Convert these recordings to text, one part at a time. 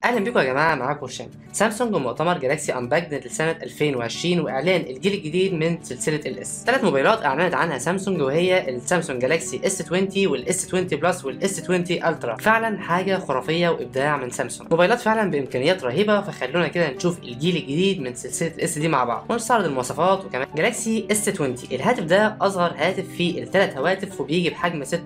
اهلا بيكم يا جماعه معاكم هشام سامسونج ومؤتمر جالاكسي انباكد لسنه 2020 واعلان الجيل الجديد من سلسله الاس ثلاث موبايلات اعلنت عنها سامسونج وهي السامسونج جالاكسي اس 20 والاس 20 بلس والاس 20 الترا فعلا حاجه خرافيه وابداع من سامسونج موبايلات فعلا بامكانيات رهيبه فخلونا كده نشوف الجيل الجديد من سلسله الاس دي مع بعض ونستعرض المواصفات وكمان جالاكسي اس 20 الهاتف ده اصغر هاتف في الثلاث هواتف وبيجي بحجم 6.2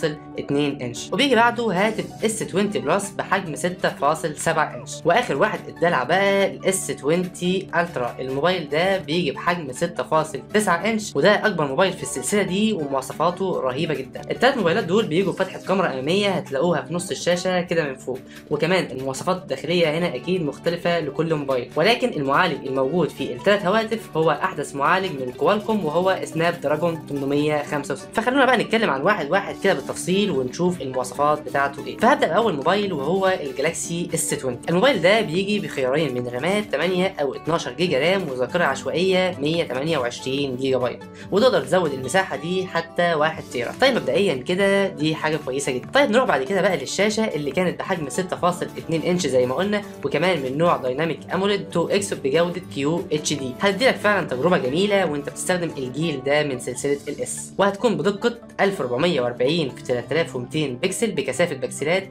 انش وبيجي بعده هاتف اس 20 بلس بحجم 6.7 انش واخر واحد اتدلع بقى الاس 20 الترا الموبايل ده بيجي بحجم 6.9 انش وده اكبر موبايل في السلسله دي ومواصفاته رهيبه جدا الثلاث موبايلات دول بيجوا بفتحه كاميرا اماميه هتلاقوها في نص الشاشه كده من فوق وكمان المواصفات الداخليه هنا اكيد مختلفه لكل موبايل ولكن المعالج الموجود في الثلاث هواتف هو احدث معالج من كوالكوم وهو سناب دراجون 865 فخلونا بقى نتكلم عن واحد واحد كده بالتفصيل ونشوف المواصفات بتاعته ايه فهبدا باول موبايل وهو الجلاكسي اس 20 الموبايل ده بيجي بخيارين من رامات 8 او 12 جيجا رام وذاكره عشوائيه 128 جيجا بايت وتقدر تزود المساحه دي حتى 1 تيرا طيب مبدئيا كده دي حاجه كويسه جدا طيب نروح بعد كده بقى للشاشه اللي كانت بحجم 6.2 انش زي ما قلنا وكمان من نوع دايناميك اموليد 2 اكس بجوده كيو اتش دي هتديلك فعلا تجربه جميله وانت بتستخدم الجيل ده من سلسله الاس وهتكون بدقه 1440 في 3200 بكسل بكثافه بكسلات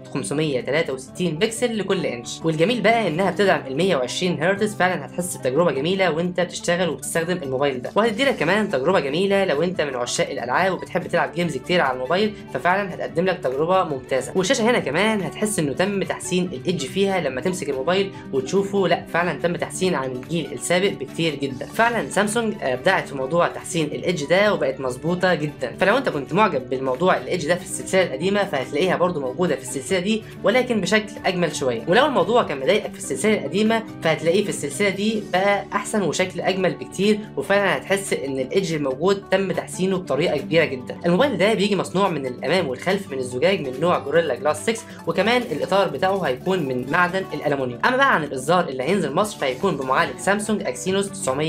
563 بكسل لكل انش والجميل بقى انها بتدعم ال 120 هرتز فعلا هتحس بتجربه جميله وانت بتشتغل وبتستخدم الموبايل ده وهتديلك كمان تجربه جميله لو انت من عشاق الالعاب وبتحب تلعب جيمز كتير على الموبايل ففعلا هتقدم لك تجربه ممتازه والشاشه هنا كمان هتحس انه تم تحسين الايدج فيها لما تمسك الموبايل وتشوفه لا فعلا تم تحسين عن الجيل السابق بكتير جدا فعلا سامسونج ابدعت في موضوع تحسين الايدج ده وبقت مظبوطه جدا فلو انت كنت معجب بالموضوع الايدج ده في السلسله القديمه فهتلاقيها برضو موجوده في السلسله دي ولكن بشكل اجمل شويه ولو الموضوع كان مضايقك في السلسله القديمه فهتلاقيه في السلسله دي بقى احسن وشكل اجمل بكتير وفعلا هتحس ان الايدج الموجود تم تحسينه بطريقه كبيره جدا الموبايل ده بيجي مصنوع من الامام والخلف من الزجاج من نوع جوريلا جلاس 6 وكمان الاطار بتاعه هيكون من معدن الالومنيوم اما بقى عن الاصدار اللي هينزل مصر فهيكون بمعالج سامسونج اكسينوس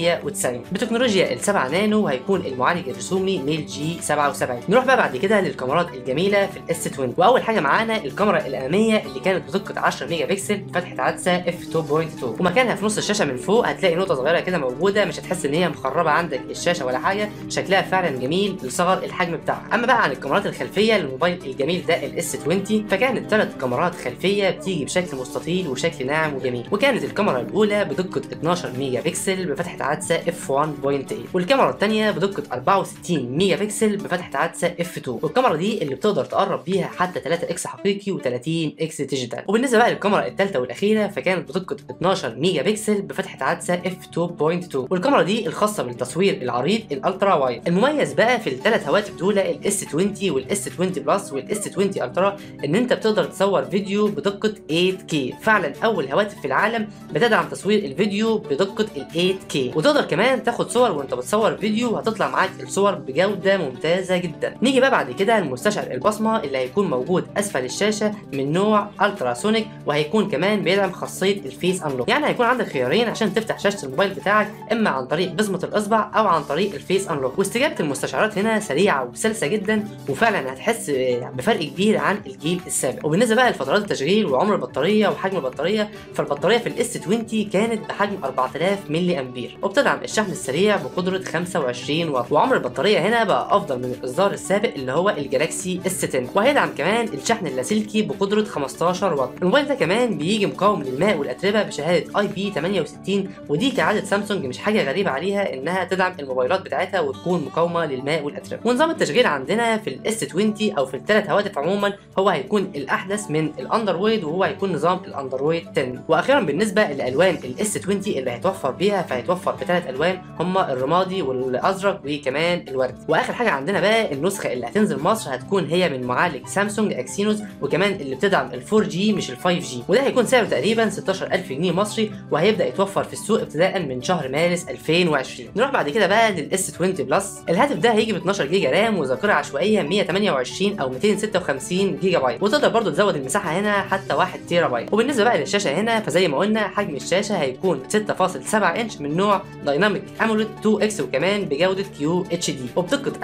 990 بتكنولوجيا ال7 نانو وهيكون المعالج الرسومي ميل جي 77 نروح بقى بعد كده للكاميرات الجميله في الاس 20 واول حاجه معانا الكاميرا الاماميه اللي كانت بدقه 10 ميجا بكسل بفتحه عدسه اف 2.2 ومكانها في نص الشاشه من فوق هتلاقي نقطه صغيره كده موجوده مش هتحس ان هي مخربه عندك الشاشه ولا حاجه شكلها فعلا جميل لصغر الحجم بتاعها اما بقى عن الكاميرات الخلفيه للموبايل الجميل ده الاس 20 فكانت ثلاث كاميرات خلفيه بتيجي بشكل مستطيل وشكل ناعم وجميل وكانت الكاميرا الاولى بدقه 12 ميجا بكسل بفتحه عدسه اف 1.8 والكاميرا الثانيه بدقه 64 ميجا بكسل بفتحه عدسه اف 2 والكاميرا دي اللي بتقدر تقرب بيها حتى 3 اكس حقيقي و30 اكس ديجيتال وبالنسبه بقى للكاميرا الثالثه والاخيره فكانت بدقه 12 ميجا بكسل بفتحه عدسه اف 2.2 والكاميرا دي الخاصه بالتصوير العريض الالترا وايد المميز بقى في الثلاث هواتف دول الاس 20 والاس 20 بلس والاس 20 الترا ان انت بتقدر تصور فيديو بدقه 8K فعلا اول هواتف في العالم بتدعم تصوير الفيديو بدقه ال 8K وتقدر كمان تاخد صور وانت بتصور فيديو هتطلع معاك الصور بجوده ممتازه جدا نيجي بقى بعد كده لمستشعر البصمه اللي هيكون موجود اسفل الشاشه من نوع الترا سونيك وهيكون كمان بيدعم خاصيه الفيس انلوك يعني هيكون عندك خيارين عشان تفتح شاشه الموبايل بتاعك اما عن طريق بصمه الاصبع او عن طريق الفيس انلوك واستجابه المستشعرات هنا سريعه وسلسه جدا وفعلا هتحس بفرق كبير عن الجيل السابق وبالنسبه بقى لفترات التشغيل وعمر البطاريه وحجم البطاريه فالبطاريه في الاس 20 كانت بحجم 4000 ملي امبير وبتدعم الشحن السريع بقدره 25 واط وعمر البطاريه هنا بقى افضل من الاصدار السابق اللي هو الجلاكسي اس 10 وهيدعم كمان الشحن اللاسلكي بقدره 15 واط الموبايل ده كمان بيجي مقاوم للماء والاتربه بشهاده اي بي 68 ودي كعاده سامسونج مش حاجه غريبه عليها انها تدعم الموبايلات بتاعتها وتكون مقاومه للماء والاتربه ونظام التشغيل عندنا في الاس 20 او في الثلاث هواتف عموما هو هيكون الاحدث من الاندرويد وهو هيكون نظام الاندرويد 10 واخيرا بالنسبه لالوان الاس 20 اللي هيتوفر بيها فهيتوفر بثلاث الوان هما الرمادي والازرق وكمان الورد واخر حاجه عندنا بقى النسخه اللي هتنزل مصر هتكون هي من معالج سامسونج اكسينوس وكمان اللي بتدعم ال 4 جي مش ال 5 جي وده هيكون سعره تقريبا 16000 جنيه مصري وهيبدا يتوفر في السوق ابتداء من شهر مارس 2020 نروح بعد كده بقى للاس 20 بلس الهاتف ده هيجي ب 12 جيجا رام وذاكره عشوائيه 128 او 256 جيجا بايت وتقدر برضو تزود المساحه هنا حتى 1 تيرا بايت وبالنسبه بقى للشاشه هنا فزي ما قلنا حجم الشاشه هيكون 6.7 انش من نوع دايناميك اموليد 2 اكس وكمان بجوده كيو اتش دي وبدقه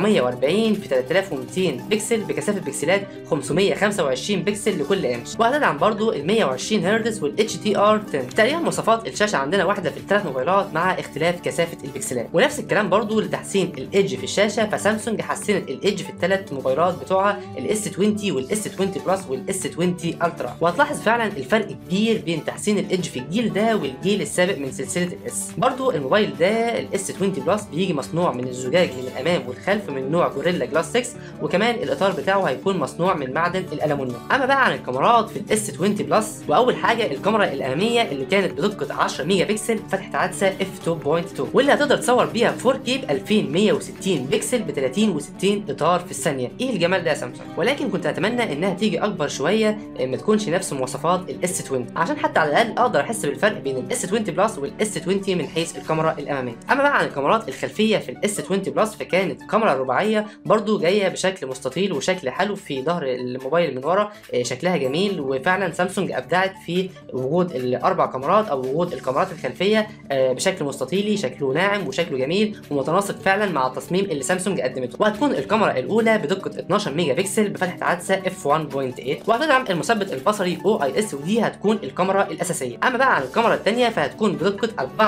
1440 في 3200 بكسل بكثافه بكسلات 525 بكسل لكل انش وهتدعم برضو ال 120 هرتز والاتش دي ار 10 تقريبا مواصفات الشاشه عندنا واحده في الثلاث موبايلات مع اختلاف كثافه البكسلات ونفس الكلام برضو لتحسين الايدج في الشاشه فسامسونج حسنت الايدج في الثلاث موبايلات بتوعها الاس 20 والاس 20 بلس والاس 20 الترا وهتلاحظ فعلا الفرق كبير بين تحسين الايدج في الجيل ده والجيل السابق من سلسله الاس برضو الموبايل ده الاس 20 بلس بيجي مصنوع من الزجاج من الامام والخلف من نوع جوريلا جلاس 6 وكمان الاطار بتاعه هيكون مصنوع من معدن الالومنيوم اما بقى عن الكاميرات في الاس 20 بلس واول حاجه الكاميرا الاماميه اللي كانت بدقه 10 ميجا بكسل فتحه عدسه اف 2.2 واللي هتقدر تصور بيها 4K ب 2160 بكسل ب 30 و60 اطار في الثانيه ايه الجمال ده يا سامسونج ولكن كنت اتمنى انها تيجي اكبر شويه ما تكونش نفس مواصفات الاس 20 عشان حتى على الاقل اقدر احس بالفرق بين الاس 20 بلس والاس 20 من حيث الكاميرا الاماميه اما بقى عن الكاميرات الخلفيه في الاس 20 بلس فكانت كاميرا رباعيه برضو جايه بشكل مستطيل وشكل حلو في ظهر الموبايل من ورا شكلها جميل وفعلا سامسونج ابدعت في وجود الاربع كاميرات او وجود الكاميرات الخلفيه بشكل مستطيلي شكله ناعم وشكله جميل ومتناسق فعلا مع التصميم اللي سامسونج قدمته وهتكون الكاميرا الاولى بدقه 12 ميجا بكسل بفتحه عدسه اف 1.8 وهتدعم المثبت البصري او اي اس ودي هتكون الكاميرا الاساسيه اما بقى عن الكاميرا الثانيه فهتكون بدقه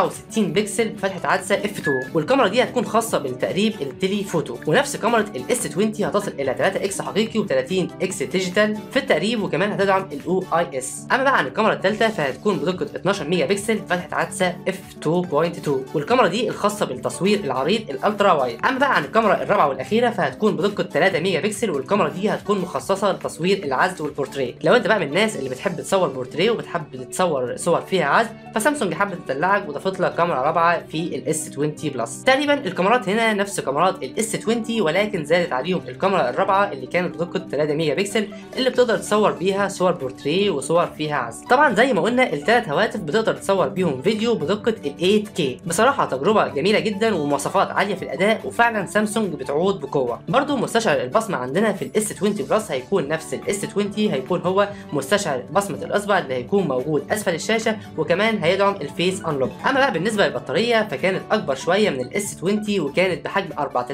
64 بكسل بفتحه عدسه اف 2 والكاميرا دي هتكون خاصه بالتقريب التلي فوتو ونفس كاميرا الاس 20 هتصل الى 3 اكس حقيقي و30 اكس ديجيتال في التقريب وكمان هتدعم الاو اي اس اما بقى عن الكاميرا الثالثه فهتكون بدقه 12 ميجا بكسل فتحه عدسه اف 2.2 والكاميرا دي الخاصه بالتصوير العريض الالترا وايد اما بقى عن الكاميرا الرابعه والاخيره فهتكون بدقه 3 ميجا بكسل والكاميرا دي هتكون مخصصه لتصوير العزل والبورتريه لو انت بقى من الناس اللي بتحب تصور بورتريه وبتحب تصور صور فيها عزل فسامسونج حبت تدلعك وضافت لك كاميرا رابعه في الاس 20 بلس تقريبا الكاميرات هنا نفس كاميرات الاس 20 ولكن زادت عليهم الكاميرا الرابعه اللي كانت بدقه 3 ميجا بكسل اللي بتقدر تصور بيها صور بورتريه وصور فيها عزل طبعا زي ما قلنا الثلاث هواتف بتقدر تصور بيهم فيديو بدقه ال 8K بصراحه تجربه جميله جدا ومواصفات عاليه في الاداء وفعلا سامسونج بتعود بقوه برضو مستشعر البصمه عندنا في الاس 20 بلس هيكون نفس الاس 20 هيكون هو مستشعر بصمه الاصبع اللي هيكون موجود اسفل الشاشه وكمان هيدعم الفيس انلوك اما بقى بالنسبه للبطاريه فكانت اكبر شويه من الاس 20 وكانت بحجم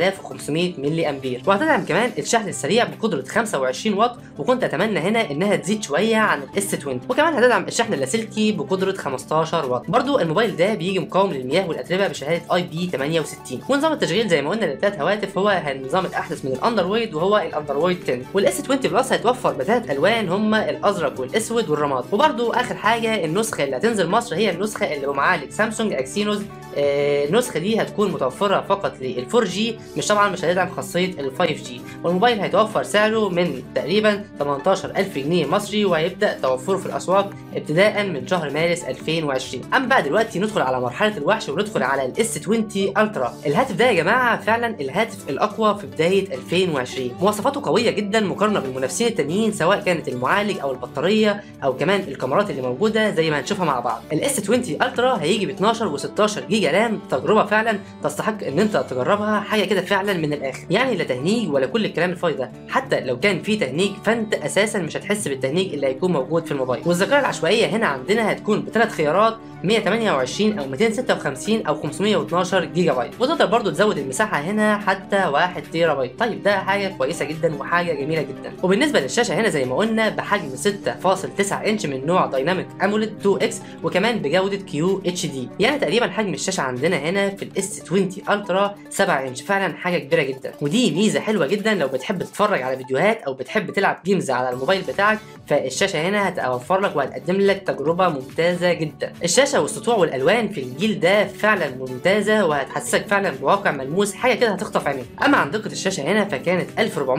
4500 ملي امبير وهتدعم كمان الشحن السريع بقدره 25 واط وكنت اتمنى هنا انها تزيد شويه عن الاس 20 وكمان هتدعم الشحن اللاسلكي بقدره 15 واط برضو الموبايل ده بيجي مقاوم للمياه والاتربه بشهاده اي بي 68 ونظام التشغيل زي ما قلنا للثلاث هواتف هو النظام الاحدث من الاندرويد وهو الاندرويد 10 والاس 20 بلس هيتوفر بثلاث الوان هما الازرق والاسود والرماد وبرضو اخر حاجه النسخه اللي هتنزل مصر هي النسخه اللي بمعالج سامسونج اكسينوس آه النسخه دي هتكون متوفره فقط لل 4 جي مش طبعا مش هتدعم خاصيه ال 5 جي والموبايل هيتوفر سعره من تقريبا 18000 جنيه مصري وهيبدا توفره في الاسواق ابتداء من شهر مارس 2020 اما بقى دلوقتي ندخل على مرحله الوحش وندخل على الاس 20 الترا الهاتف ده يا جماعه فعلا الهاتف الاقوى في بدايه 2020 مواصفاته قويه جدا مقارنه بالمنافسين التانيين سواء كانت المعالج او البطاريه او كمان الكاميرات اللي موجوده زي ما هنشوفها مع بعض الاس 20 الترا هيجي ب 12 و16 جيجا رام تجربه فعلا تستحق ان انت تجربها حاجه كده فعلا من الاخر يعني لا تهنيج ولا كل الكلام الفاضي ده حتى لو كان في تهنيج فانت اساسا مش هتحس بالتهنيج اللي هيكون موجود في الموبايل والذاكره العشوائيه هنا عندنا هتكون بثلاث خيارات 128 او 256 او 512 جيجا بايت وتقدر برضو تزود المساحه هنا حتى 1 تيرا بايت طيب ده حاجه كويسه جدا وحاجه جميله جدا وبالنسبه للشاشه هنا زي ما قلنا بحجم 6.9 انش من نوع دايناميك اموليد 2 اكس وكمان بجوده كيو اتش دي يعني تقريبا حجم الشاشه عندنا هنا في الاس 20 الترا 7 انش فعلا حاجه كبيره جدا ودي ميزه حلوه جدا لو بتحب تتفرج على فيديوهات او بتحب تلعب جيمز على الموبايل بتاعك فالشاشه هنا هتوفر لك وهتقدم لك تجربه ممتازه جدا الشاشه والسطوع والالوان في الجيل ده فعلا ممتازه وهتحسسك فعلا بواقع ملموس حاجه كده هتخطف عينيك اما عن دقه الشاشه هنا فكانت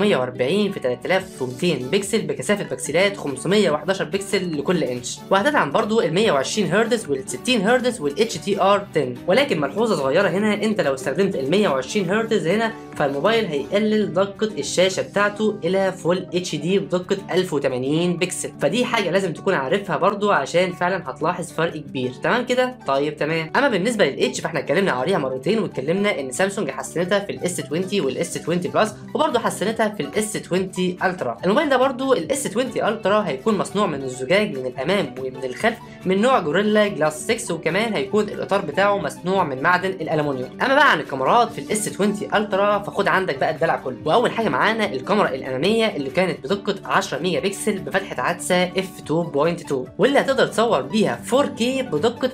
1440 في 3200 بكسل بكثافه بكسلات 511 بكسل لكل انش وهتدعم برضو ال 120 هرتز وال 60 هرتز وال اتش تي ار 10 ولكن ملحوظه صغيره هنا انت لو استخدمت ال 120 هرتز هنا فالموبايل هيقلل دقه الشاشه بتاعته الى فول اتش دي بدقه 1080 بكسل فدي حاجه لازم تكون عارفها برضو عشان فعلا هتلاحظ فرق كبير تمام كده طيب تمام اما بالنسبه للاتش فاحنا اتكلمنا عليها مرتين واتكلمنا ان سامسونج حسنتها في الاس 20 والاس 20 بلس وبرضو حسنتها في الاس 20 الترا الموبايل ده برضو الاس 20 الترا هيكون مصنوع من الزجاج من الامام ومن الخلف من نوع جوريلا جلاس 6 وكمان هيكون الاطار بتاعه مصنوع من معدن الالومنيوم اما بقى عن الكاميرات في الاس 20 الترا فخد عندك بقى الدلع كله واول حاجه معانا الكاميرا الاماميه اللي كانت بدقه 10 ميجا بكسل بفتحه عدسه اف f2.2 واللي هتقدر تصور بيها 4K بدقة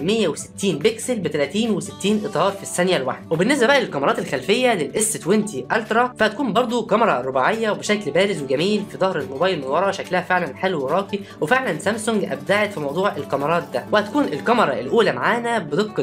2160 بكسل ب 30 و60 اطار في الثانية الواحدة وبالنسبة بقى للكاميرات الخلفية للاس 20 الترا فهتكون برضو كاميرا رباعية وبشكل بارز وجميل في ظهر الموبايل من ورا شكلها فعلا حلو وراقي وفعلا سامسونج ابدعت في موضوع الكاميرات ده وهتكون الكاميرا الاولى معانا بدقة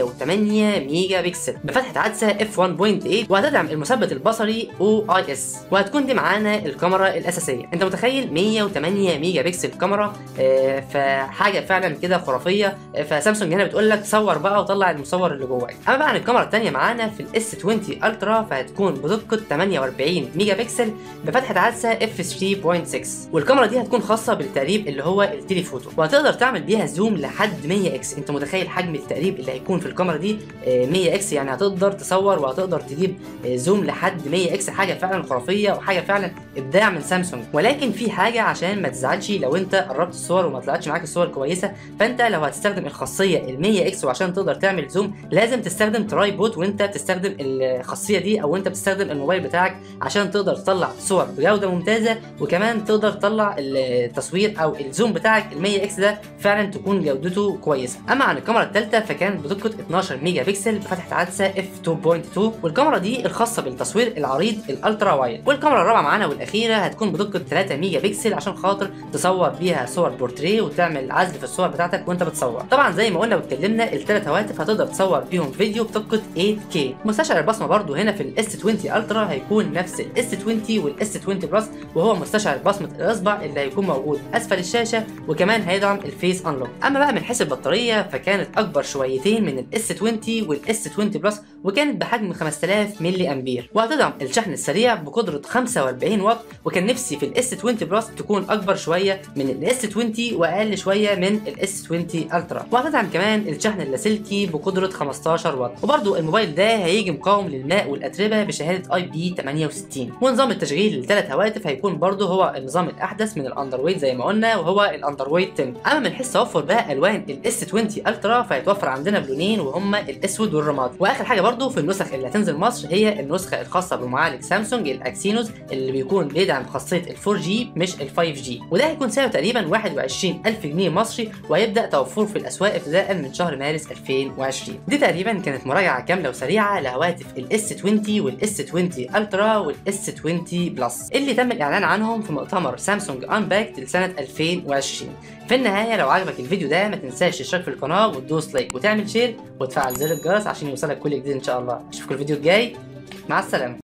108 ميجا بكسل بفتحة عدسة f 1.8 وهتدعم المثبت البصري OIS وهتكون دي معانا الكاميرا الاساسية انت متخيل 108 ميجا بكسل كاميرا آه فحاجة فعلا كده خرافية آه فسامسونج هنا بتقول لك صور بقى وطلع المصور اللي جواك اما بقى عن الكاميرا الثانية معانا في الاس 20 الترا فهتكون بدقة 48 ميجا بكسل بفتحة عدسة f 3.6 والكاميرا دي هتكون خاصة بالتقريب اللي هو التليفوتو وهتقدر تعمل بيها زوم لحد 100 اكس انت متخيل حجم التقريب اللي هيكون في الكاميرا دي 100 اكس يعني هتقدر تصور وهتقدر تجيب زوم لحد 100 اكس حاجه فعلا خرافيه وحاجه فعلا ابداع من سامسونج ولكن في حاجه عشان ما تزعلش لو انت قربت الصور وما طلعتش معاك الصور كويسه فانت لو هتستخدم الخاصيه ال 100 اكس وعشان تقدر تعمل زوم لازم تستخدم تراي بوت وانت بتستخدم الخاصيه دي او انت بتستخدم الموبايل بتاعك عشان تقدر تطلع صور بجوده ممتازه وكمان تقدر تطلع التصوير او الزوم بتاعك ال 100 اكس ده فعلا تكون جودته كويسه اما عن الكاميرا الثالثه فكانت بدقه 12 ميجا بكسل بفتحه عدسه اف 2.2 والكاميرا دي الخاصه بالتصوير العريض الالترا وايد والكاميرا الرابعه معانا والاخيره هتكون بدقه 3 ميجا بكسل عشان خاطر تصور بيها صور بورتريه وتعمل عزل في الصور بتاعتك وانت بتصور طبعا زي ما قلنا واتكلمنا الثلاث هواتف هتقدر تصور بيهم فيديو بدقه 8K مستشعر البصمه برضو هنا في الاس 20 الترا هيكون نفس الاس 20 والاس 20 بلس وهو مستشعر بصمه الاصبع اللي هيكون موجود اسفل الشاشه وكمان هيدعم الفيس انلوك اما بقى من حيث البطاريه فكانت اكبر شويتين من الاس 20 والاس 20 بلس وكانت بحجم 5000 ملي امبير وهتدعم الشحن السريع بقدره 45 واط وكان نفسي في الاس 20 بلس تكون اكبر شويه من الاس 20 واقل شويه من الاس 20 الترا وهتدعم كمان الشحن اللاسلكي بقدره 15 واط وبرده الموبايل ده هيجي مقاوم للماء والاتربه بشهاده اي بي 68 ونظام التشغيل للثلاث هواتف هيكون برده هو النظام الاحدث من الاندرويد زي ما قلنا وهو الاندرويد 10 اما من حيث توفر بقى الوان الاس 20 الترا فهيتوفر عندنا بلونين وهما الاسود والرمادي واخر حاجه برده في النسخ اللي هتنزل مصر هي النسخه الخاصه بمعالج سامسونج الاكسينوس اللي بيكون بيدعم خاصيه ال 4 جي مش ال 5 جي وده هيكون سعره تقريبا 21000 جنيه مصري وهيبدا توفره في الاسواق ابتداء من شهر مارس 2020 دي تقريبا كانت مراجعه كامله وسريعه لهواتف الاس 20 والاس 20 الترا والاس 20 بلس اللي تم الاعلان عنهم في مؤتمر سامسونج انباكت لسنه 2020 في النهايه لو عجبك الفيديو ده ما تنساش تشترك في القناه وتدوس لايك وتعمل شير وتفعل زر الجرس عشان يوصلك كل جديد ان شاء الله اشوفكم الفيديو الجاي مع السلامه